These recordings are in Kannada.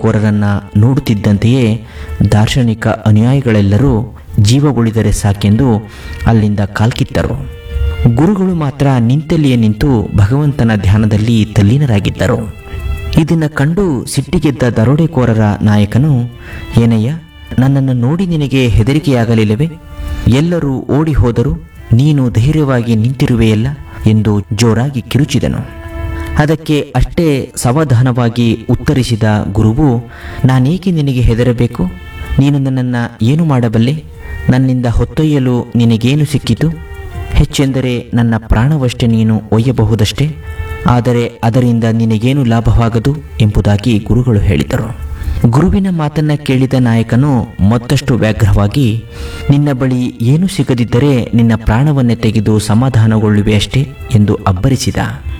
ದರೋಡೆಕೋರರನ್ನ ನೋಡುತ್ತಿದ್ದಂತೆಯೇ ದಾರ್ಶನಿಕ ಅನುಯಾಯಿಗಳೆಲ್ಲರೂ ಜೀವ ಉಳಿದರೆ ಸಾಕೆಂದು ಅಲ್ಲಿಂದ ಕಾಲ್ಕಿತ್ತರು ಗುರುಗಳು ಮಾತ್ರ ನಿಂತಲ್ಲಿಯೇ ನಿಂತು ಭಗವಂತನ ಧ್ಯಾನದಲ್ಲಿ ತಲ್ಲೀನರಾಗಿದ್ದರು ಇದನ್ನು ಕಂಡು ಸಿಟ್ಟಿಗೆದ್ದ ದರೋಡೆಕೋರರ ನಾಯಕನು ಏನಯ್ಯ ನನ್ನನ್ನು ನೋಡಿ ನಿನಗೆ ಹೆದರಿಕೆಯಾಗಲಿಲ್ಲವೇ ಎಲ್ಲರೂ ಓಡಿ ಹೋದರು ನೀನು ಧೈರ್ಯವಾಗಿ ನಿಂತಿರುವೆಯಲ್ಲ ಎಂದು ಜೋರಾಗಿ ಕಿರುಚಿದನು ಅದಕ್ಕೆ ಅಷ್ಟೇ ಸಾವಧಾನವಾಗಿ ಉತ್ತರಿಸಿದ ಗುರುವು ನಾನೇಕೆ ನಿನಗೆ ಹೆದರಬೇಕು ನೀನು ನನ್ನನ್ನು ಏನು ಮಾಡಬಲ್ಲೆ ನನ್ನಿಂದ ಹೊತ್ತೊಯ್ಯಲು ನಿನಗೇನು ಸಿಕ್ಕಿತು ಹೆಚ್ಚೆಂದರೆ ನನ್ನ ಪ್ರಾಣವಷ್ಟೇ ನೀನು ಒಯ್ಯಬಹುದಷ್ಟೇ ಆದರೆ ಅದರಿಂದ ನಿನಗೇನು ಲಾಭವಾಗದು ಎಂಬುದಾಗಿ ಗುರುಗಳು ಹೇಳಿದರು ಗುರುವಿನ ಮಾತನ್ನ ಕೇಳಿದ ನಾಯಕನು ಮತ್ತಷ್ಟು ವ್ಯಾಘ್ರವಾಗಿ ನಿನ್ನ ಬಳಿ ಏನು ಸಿಗದಿದ್ದರೆ ನಿನ್ನ ಪ್ರಾಣವನ್ನೇ ತೆಗೆದು ಸಮಾಧಾನಗೊಳ್ಳುವೆ ಅಷ್ಟೇ ಎಂದು ಅಬ್ಬರಿಸಿದ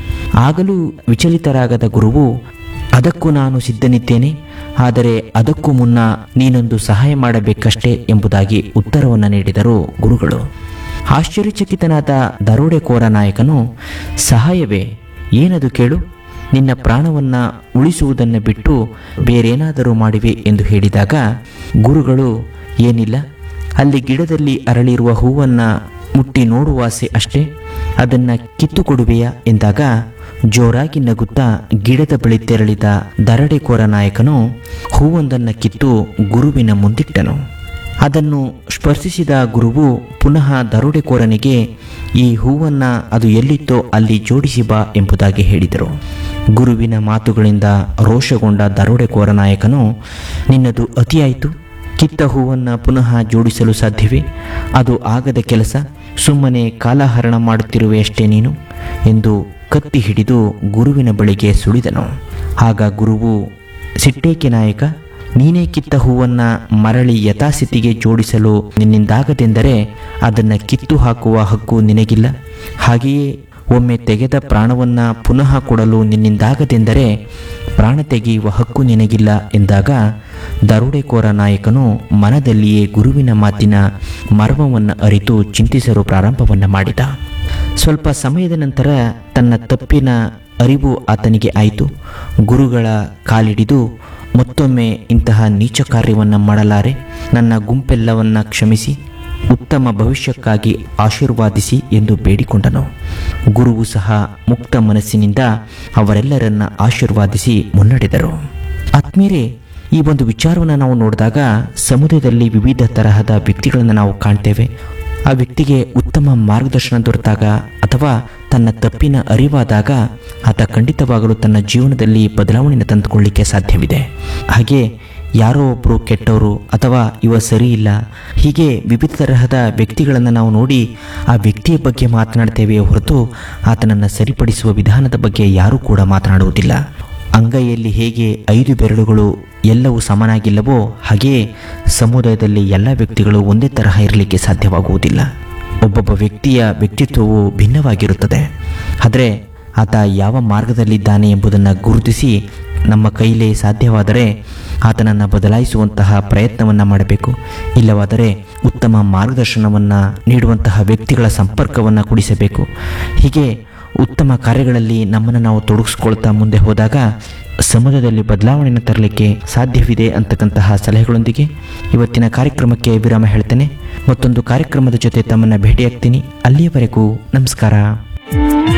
ಆಗಲೂ ವಿಚಲಿತರಾಗದ ಗುರುವು ಅದಕ್ಕೂ ನಾನು ಸಿದ್ಧನಿದ್ದೇನೆ ಆದರೆ ಅದಕ್ಕೂ ಮುನ್ನ ನೀನೊಂದು ಸಹಾಯ ಮಾಡಬೇಕಷ್ಟೇ ಎಂಬುದಾಗಿ ಉತ್ತರವನ್ನು ನೀಡಿದರು ಗುರುಗಳು ಆಶ್ಚರ್ಯಚಕಿತನಾದ ದರೋಡೆಕೋರ ನಾಯಕನು ಸಹಾಯವೇ ಏನದು ಕೇಳು ನಿನ್ನ ಪ್ರಾಣವನ್ನ ಉಳಿಸುವುದನ್ನು ಬಿಟ್ಟು ಬೇರೇನಾದರೂ ಮಾಡಿವೆ ಎಂದು ಹೇಳಿದಾಗ ಗುರುಗಳು ಏನಿಲ್ಲ ಅಲ್ಲಿ ಗಿಡದಲ್ಲಿ ಅರಳಿರುವ ಹೂವನ್ನ ಮುಟ್ಟಿ ನೋಡುವಾಸೆ ಅಷ್ಟೇ ಅದನ್ನ ಕಿತ್ತು ಕೊಡುವೆಯಾ ಎಂದಾಗ ಜೋರಾಗಿ ನಗುತ್ತಾ ಗಿಡದ ಬಳಿ ತೆರಳಿದ ದರಡೆಕೋರ ನಾಯಕನು ಹೂವೊಂದನ್ನು ಕಿತ್ತು ಗುರುವಿನ ಮುಂದಿಟ್ಟನು ಅದನ್ನು ಸ್ಪರ್ಶಿಸಿದ ಗುರುವು ಪುನಃ ದರೋಡೆಕೋರನಿಗೆ ಈ ಹೂವನ್ನ ಅದು ಎಲ್ಲಿತ್ತೋ ಅಲ್ಲಿ ಜೋಡಿಸಿ ಬಾ ಎಂಬುದಾಗಿ ಹೇಳಿದರು ಗುರುವಿನ ಮಾತುಗಳಿಂದ ರೋಷಗೊಂಡ ದರೋಡೆಕೋರ ನಾಯಕನು ನಿನ್ನದು ಅತಿಯಾಯಿತು ಕಿತ್ತ ಹೂವನ್ನು ಪುನಃ ಜೋಡಿಸಲು ಸಾಧ್ಯವೇ ಅದು ಆಗದ ಕೆಲಸ ಸುಮ್ಮನೆ ಕಾಲಹರಣ ಮಾಡುತ್ತಿರುವೆ ಅಷ್ಟೇ ನೀನು ಎಂದು ಕತ್ತಿ ಹಿಡಿದು ಗುರುವಿನ ಬಳಿಗೆ ಸುಳಿದನು ಆಗ ಗುರುವು ಸಿಟ್ಟೇಕೆ ನಾಯಕ ನೀನೇ ಕಿತ್ತ ಹೂವನ್ನ ಮರಳಿ ಯಥಾಸ್ಥಿತಿಗೆ ಜೋಡಿಸಲು ನಿನ್ನಿಂದಾಗದೆಂದರೆ ಅದನ್ನು ಕಿತ್ತು ಹಾಕುವ ಹಕ್ಕು ನಿನಗಿಲ್ಲ ಹಾಗೆಯೇ ಒಮ್ಮೆ ತೆಗೆದ ಪ್ರಾಣವನ್ನ ಪುನಃ ಕೊಡಲು ನಿನ್ನಿಂದಾಗದೆಂದರೆ ಪ್ರಾಣ ತೆಗೆಯುವ ಹಕ್ಕು ನಿನಗಿಲ್ಲ ಎಂದಾಗ ದರೋಡೆಕೋರ ನಾಯಕನು ಮನದಲ್ಲಿಯೇ ಗುರುವಿನ ಮಾತಿನ ಮರ್ಮವನ್ನು ಅರಿತು ಚಿಂತಿಸಲು ಪ್ರಾರಂಭವನ್ನು ಮಾಡಿದ ಸ್ವಲ್ಪ ಸಮಯದ ನಂತರ ತನ್ನ ತಪ್ಪಿನ ಅರಿವು ಆತನಿಗೆ ಆಯಿತು ಗುರುಗಳ ಕಾಲಿಡಿದು ಮತ್ತೊಮ್ಮೆ ಇಂತಹ ನೀಚ ಕಾರ್ಯವನ್ನು ಮಾಡಲಾರೆ ನನ್ನ ಗುಂಪೆಲ್ಲವನ್ನ ಕ್ಷಮಿಸಿ ಉತ್ತಮ ಭವಿಷ್ಯಕ್ಕಾಗಿ ಆಶೀರ್ವಾದಿಸಿ ಎಂದು ಬೇಡಿಕೊಂಡನು ಗುರುವು ಸಹ ಮುಕ್ತ ಮನಸ್ಸಿನಿಂದ ಅವರೆಲ್ಲರನ್ನ ಆಶೀರ್ವಾದಿಸಿ ಮುನ್ನಡೆದರು ಆತ್ಮೀಯರೇ ಈ ಒಂದು ವಿಚಾರವನ್ನು ನಾವು ನೋಡಿದಾಗ ಸಮುದಾಯದಲ್ಲಿ ವಿವಿಧ ತರಹದ ವ್ಯಕ್ತಿಗಳನ್ನು ನಾವು ಕಾಣ್ತೇವೆ ಆ ವ್ಯಕ್ತಿಗೆ ಉತ್ತಮ ಮಾರ್ಗದರ್ಶನ ದೊರೆತಾಗ ಅಥವಾ ತನ್ನ ತಪ್ಪಿನ ಅರಿವಾದಾಗ ಆತ ಖಂಡಿತವಾಗಲು ತನ್ನ ಜೀವನದಲ್ಲಿ ಬದಲಾವಣೆಯನ್ನು ತಂದುಕೊಳ್ಳಿಕ್ಕೆ ಸಾಧ್ಯವಿದೆ ಹಾಗೆ ಯಾರೋ ಒಬ್ಬರು ಕೆಟ್ಟವರು ಅಥವಾ ಇವ ಸರಿ ಇಲ್ಲ ಹೀಗೆ ವಿವಿಧ ತರಹದ ವ್ಯಕ್ತಿಗಳನ್ನು ನಾವು ನೋಡಿ ಆ ವ್ಯಕ್ತಿಯ ಬಗ್ಗೆ ಮಾತನಾಡ್ತೇವೆ ಹೊರತು ಆತನನ್ನು ಸರಿಪಡಿಸುವ ವಿಧಾನದ ಬಗ್ಗೆ ಯಾರೂ ಕೂಡ ಮಾತನಾಡುವುದಿಲ್ಲ ಅಂಗೈಯಲ್ಲಿ ಹೇಗೆ ಐದು ಬೆರಳುಗಳು ಎಲ್ಲವೂ ಸಮನಾಗಿಲ್ಲವೋ ಹಾಗೆಯೇ ಸಮುದಾಯದಲ್ಲಿ ಎಲ್ಲ ವ್ಯಕ್ತಿಗಳು ಒಂದೇ ತರಹ ಇರಲಿಕ್ಕೆ ಸಾಧ್ಯವಾಗುವುದಿಲ್ಲ ಒಬ್ಬೊಬ್ಬ ವ್ಯಕ್ತಿಯ ವ್ಯಕ್ತಿತ್ವವು ಭಿನ್ನವಾಗಿರುತ್ತದೆ ಆದರೆ ಆತ ಯಾವ ಮಾರ್ಗದಲ್ಲಿದ್ದಾನೆ ಎಂಬುದನ್ನು ಗುರುತಿಸಿ ನಮ್ಮ ಕೈಲೇ ಸಾಧ್ಯವಾದರೆ ಆತನನ್ನು ಬದಲಾಯಿಸುವಂತಹ ಪ್ರಯತ್ನವನ್ನು ಮಾಡಬೇಕು ಇಲ್ಲವಾದರೆ ಉತ್ತಮ ಮಾರ್ಗದರ್ಶನವನ್ನು ನೀಡುವಂತಹ ವ್ಯಕ್ತಿಗಳ ಸಂಪರ್ಕವನ್ನು ಕುಡಿಸಬೇಕು ಹೀಗೆ ಉತ್ತಮ ಕಾರ್ಯಗಳಲ್ಲಿ ನಮ್ಮನ್ನು ನಾವು ತೊಡಗಿಸ್ಕೊಳ್ತಾ ಮುಂದೆ ಹೋದಾಗ ಸಮಾಜದಲ್ಲಿ ಬದಲಾವಣೆಯನ್ನು ತರಲಿಕ್ಕೆ ಸಾಧ್ಯವಿದೆ ಅಂತಕ್ಕಂತಹ ಸಲಹೆಗಳೊಂದಿಗೆ ಇವತ್ತಿನ ಕಾರ್ಯಕ್ರಮಕ್ಕೆ ವಿರಾಮ ಹೇಳ್ತೇನೆ ಮತ್ತೊಂದು ಕಾರ್ಯಕ್ರಮದ ಜೊತೆ ತಮ್ಮನ್ನು ಭೇಟಿಯಾಗ್ತೀನಿ ಅಲ್ಲಿಯವರೆಗೂ ನಮಸ್ಕಾರ